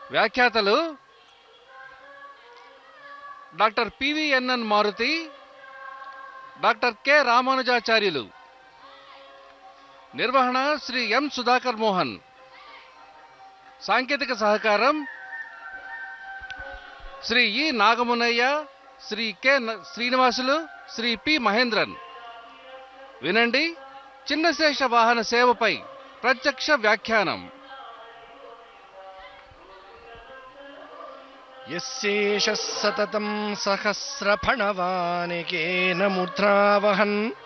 వ్యాఖ్యాతలు doctor PVNN Maruthi doctor K Ramanujacharyulu నిర్వహణ Sri M Sudhakar Mohan సాంకేతిక సహకారం శ్రీ ఇ నాగమునయ్య శ్రీ కె న- శ్రీనివాసులు శ్రీ పి మహేంద్రన్ వినండి చిన్నశేష వాహన సేవపై ప్రత్యక్ష వ్యాఖ్యానం యస్యేష సతతం సహస్రఫణవానికేన ముద్రావహన్